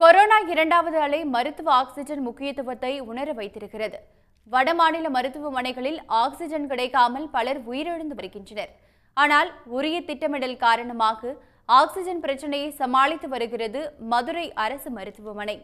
corona இரண்டாவது அலை மருத்துவ ஆக்ஸிஜன் முக்கியத்துவத்தை உணர வைத்திருக்கிறது வடமாநில மருத்துவமனைகளில் ஆக்ஸிஜன் கிடைக்காமல் பலர் உயிரிழந்து வருகின்றனர் ஆனால் உரிய திட்டமிடல் காரணமாக ஆக்ஸிஜன் பிரச்சனையை சமாளித்து வருகிறது மதுரை அரசு மருத்துவமனை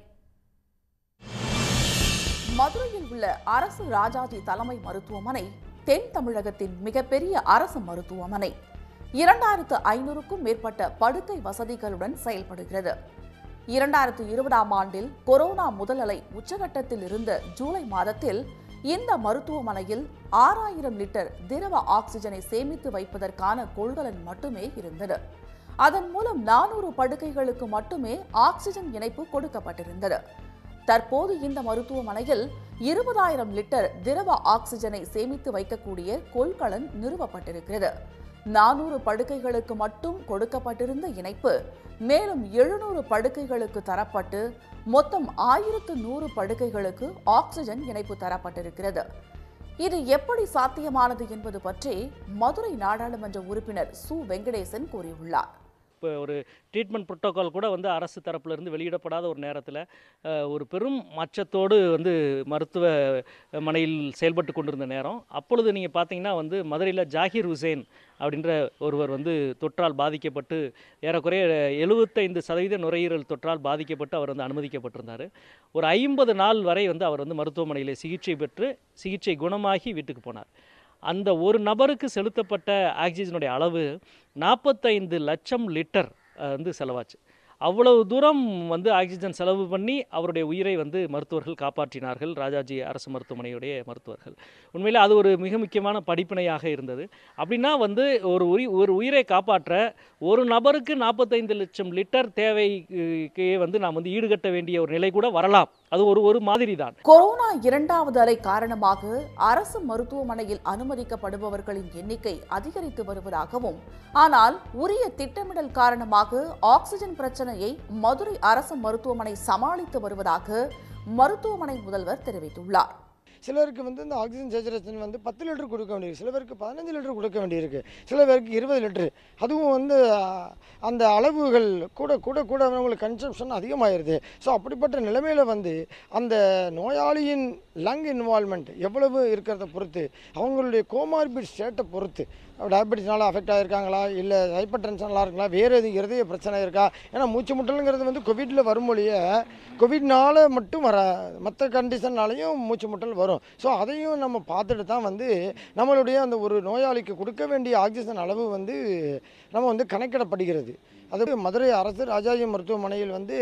மதுரையில் உள்ள அரசு ராஜாஜி தலைமை மருத்துவமனை தென் தமிழகத்தின் மிகப்பெரிய அரசு மருத்துவமனை இரண்டாயிரத்து ஐநூறுக்கும் மேற்பட்ட படுக்கை வசதிகளுடன் செயல்படுகிறது இரண்டாயிரத்து இருபதாம் ஆண்டில் கொரோனா முதல் அலை உச்சகட்டத்தில் இருந்த ஜூலை மாதத்தில் இந்த மருத்துவமனையில் ஆறாயிரம் லிட்டர் திரவ ஆக்சிஜனை சேமித்து வைப்பதற்கான கொள்கலன் மட்டுமே இருந்தது அதன் மூலம் நானூறு படுக்கைகளுக்கு மட்டுமே ஆக்சிஜன் இணைப்பு கொடுக்கப்பட்டிருந்தது தற்போது இந்த மருத்துவமனையில் இருபதாயிரம் லிட்டர் திரவ ஆக்சிஜனை சேமித்து வைக்கக்கூடிய கொள்கலன் நிறுவப்பட்டிருக்கிறது நானூறு படுக்கைகளுக்கு மட்டும் கொடுக்கப்பட்டிருந்த இணைப்பு மேலும் எழுநூறு படுக்கைகளுக்கு தரப்பட்டு மொத்தம் ஆயிரத்து நூறு படுக்கைகளுக்கு ஆக்சிஜன் இணைப்பு தரப்பட்டிருக்கிறது இது எப்படி சாத்தியமானது என்பது பற்றி மதுரை நாடாளுமன்ற உறுப்பினர் சு வெங்கடேசன் கூறியுள்ளார் இப்போ ஒரு ட்ரீட்மெண்ட் புரோட்டோகால் கூட வந்து அரசு தரப்பிலிருந்து வெளியிடப்படாத ஒரு நேரத்தில் ஒரு பெரும் அச்சத்தோடு வந்து மருத்துவ மனையில் செயல்பட்டு கொண்டிருந்த நேரம் அப்பொழுது நீங்கள் பார்த்தீங்கன்னா வந்து மதுரையில் ஜாகிர் ஹுசேன் அப்படின்ற ஒருவர் வந்து தொற்றால் பாதிக்கப்பட்டு ஏறக்குறைய எழுபத்தைந்து சதவீத நுரையீரல் தொற்றால் பாதிக்கப்பட்டு அவர் வந்து அனுமதிக்கப்பட்டிருந்தார் ஒரு ஐம்பது நாள் வரை வந்து அவர் வந்து மருத்துவமனையில் சிகிச்சை பெற்று சிகிச்சை குணமாகி வீட்டுக்கு போனார் அந்த ஒரு நபருக்கு செலுத்தப்பட்ட ஆக்சிஜனுடைய அளவு நாற்பத்தைந்து லட்சம் லிட்டர் அஹ், வந்து செலவாச்சு அவ்வளவு தூரம் வந்து ஆக்சிஜன் செலவு பண்ணி அவருடைய உயிரை வந்து மருத்துவர்கள் காப்பாற்றினார்கள் ராஜாஜி அரசு மருத்துவமனையுடைய மருத்துவர்கள் உண்மையில் அது ஒரு மிக முக்கியமான படிப்பினையாக இருந்தது அப்படின்னா வந்து ஒரு உரி ஒரு உயிரை காப்பாற்ற ஒரு நபருக்கு நாற்பத்தைந்து லட்சம் லிட்டர் தேவைக்கு வந்து நாம் வந்து ஈடுகட்ட வேண்டிய ஒரு நிலை கூட வரலாம் அது ஒரு ஒரு மாதிரி தான் கொரோனா இரண்டாவது அலை காரணமாக அரசு மருத்துவமனையில் அனுமதிக்கப்படுபவர்களின் எண்ணிக்கை அதிகரித்து வருவதாகவும் ஆனால் உரிய திட்டமிடல் காரணமாக ஆக்சிஜன் பிரச்சனையை மதுரை அரசு மருத்துவமனை சமாளித்து வருவதாக மருத்துவமனை முதல்வர் தெரிவித்துள்ளார் சிலருக்கு வந்து இந்த ஆக்சிஜன் சேச்சுரேஷன் வந்து பத்து லிட்டர் கொடுக்க வேண்டியிருக்கு சில பேருக்கு பதினஞ்சு லிட்டர் கொடுக்க வேண்டியிருக்கு சில பேருக்கு இருபது லிட்டர் அதுவும் வந்து அஹ், அந்த அளவுகள் கூட கூட கூட அவங்களுக்கு கன்சம்ஷன் அதிகமாயிருது ஸோ அப்படிப்பட்ட நிலைமையில் வந்து அந்த நோயாளியின் லங் இன்வால்மெண்ட் எவ்வளவு இருக்கிறத பொறுத்து அவங்களுடைய கோமார்பிட் ஸ்டேட்டை பொறுத்து டயபெட்டிஸ்னால அஃபெக்ட் ஆகிருக்காங்களா இல்லை ஹைப்பர் டென்ஷனலாக இருக்கலாம் வேறு எதுவும் இருதய பிரச்சனை இருக்கா ஏன்னா மூச்சு முட்டலுங்கிறது வந்து கோவிட்டில் வருமொழிய கோவிட்னால மட்டும் வர மற்ற கண்டிஷன்னாலையும் மூச்சு முட்டல் வரும் ஸோ அதையும் நம்ம பார்த்துட்டு தான் வந்து நம்மளுடைய அந்த ஒரு நோயாளிக்கு கொடுக்க வேண்டிய ஆக்சிஜன் அளவு வந்து நம்ம வந்து கணக்கிடப்படுகிறது அது மதுரை அரசு ராஜாஜி மருத்துவமனையில் வந்து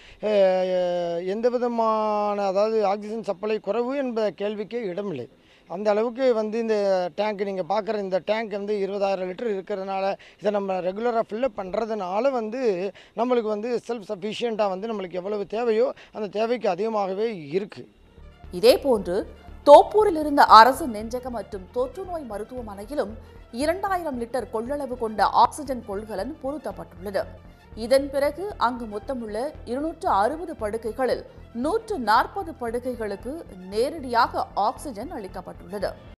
அஹ், எந்த விதமான அதாவது ஆக்சிஜன் சப்ளை குறைவு என்ப கேள்விக்கே இடமில்லை அந்த அளவுக்கு வந்து இந்த டேங்க் நீங்கள் பார்க்குற இந்த டேங்க் வந்து இருபதாயிரம் லிட்டர் இருக்கிறதுனால இதை நம்ம ரெகுலராக ஃபில்லப் பண்ணுறதுனால வந்து நம்மளுக்கு வந்து செல்ஃப் சஃபிஷியண்ட்டாக வந்து நம்மளுக்கு எவ்வளவு தேவையோ அந்த தேவைக்கு அதிகமாகவே இருக்குது இதேபோன்று தோப்பூரில் இருந்த அரசு நெஞ்சக மற்றும் தொற்றுநோய் மருத்துவமனையிலும் இரண்டாயிரம் லிட்டர் கொள்ளளவு கொண்ட ஆக்சிஜன் கொள்கலன் பொருத்தப்பட்டுள்ளது இதன் பிறகு அங்கு மொத்தமுள்ள இருநூற்று அறுபது படுக்கைகளில் நூற்று நாற்பது படுக்கைகளுக்கு நேரடியாக ஆக்சிஜன் அளிக்கப்பட்டுள்ளது